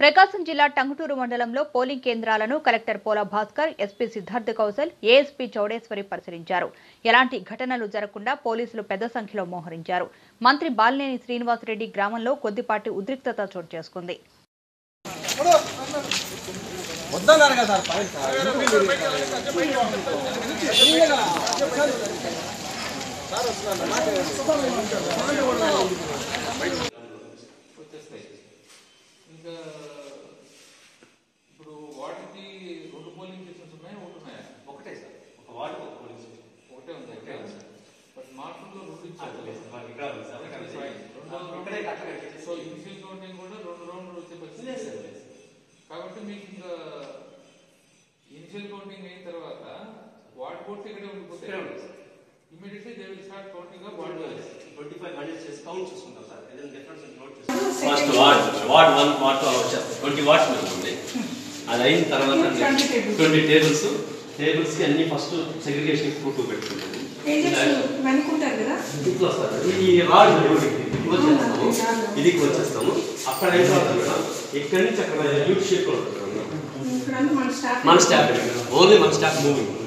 ప్రకాశం జిల్లా టంగుటూరు మండలంలో పోలింగ్ కేంద్రాలను collector Pola Bhaskar SP Siddharth Kaushal ASP Chowdeswari పరిశీలించారు ఎలాంటి ఘటనలు జరగకుండా పోలీసులు పెద్ద సంఖ్యలో మోహరించారు మంత్రి బాలినేని శ్రీనివాసరెడ్డి గ్రామంలో కొద్దిపాటి ఉద్రిక్తత చోటు చేసుకుంది వద్దన్నారు కదా సార్ పైన సార్ ఎందుకు మీరు వచ్చేస్తాయి ఇంకా ఇప్పుడు వాటికి రెండు పోలింగ్ స్టేషన్స్ ఉన్నాయా ఒకటి ఉన్నాయా ఒకటే సార్ ఒక వార్డు ఒక పోలీస్ స్టేషన్ ఒకటే ఉంది ఒకటే ఉంది సార్. బట్ మార్పుల్లో రెండు ఇచ్చారు లేదు సార్, మాకు ఇక్కడ ఉంది సార్ ఇక్కడ ఉంది. Fine. రెండో ఇక్కడే కట్ట కట్టేసి సో ఇనిషియల్ కౌంటింగ్ కూడా రెండు రౌండ్లు వచ్చే పరిస్థితి లేదు సార్, లేదు సార్. కాబట్టి మీకు ఇంకా ఇనిషియల్ కౌంటింగ్ అయిన తర్వాత వార్డ్ బోర్డ్స్ ఇక్కడే ఇక్కడే ఉండిపోతాయి ఉంది sir. Immediately they will start counting of ward wise 25 budgets చేసి కౌంట్ చేసుకుంటాం సార్ ఏదైనా డిఫరెన్స్ ఉంటే నోట్ చేసుకుంటాం first ward ward one ward two అలా వచ్చేస్తాం ట్వంటీ వార్డ్స్ మనకు ఉంది అది అయిన తర్వాత ట్వంటీ టేబుల్స్ టేబుల్స్ కి అన్ని ఫస్ట్ సెగ్రిగేషన్ ఫోటో పెట్టుకుంటాము ఏజెంట్స్ వెనుకుంటారు కదా ఇట్లా వస్తారు ఈ రాడ్ వచ్చేస్తాము ఇది వచ్చేస్తాము అక్కడ అయిన తర్వాత కూడా ఇక్కడి నుంచి అక్కడ యూట్ షేప్ ఉంటుంది ఇక్కడ మన స్టాఫ్ మన స్టాఫ్ ఓన్లీ మన స్టాఫ్ మూవింగ్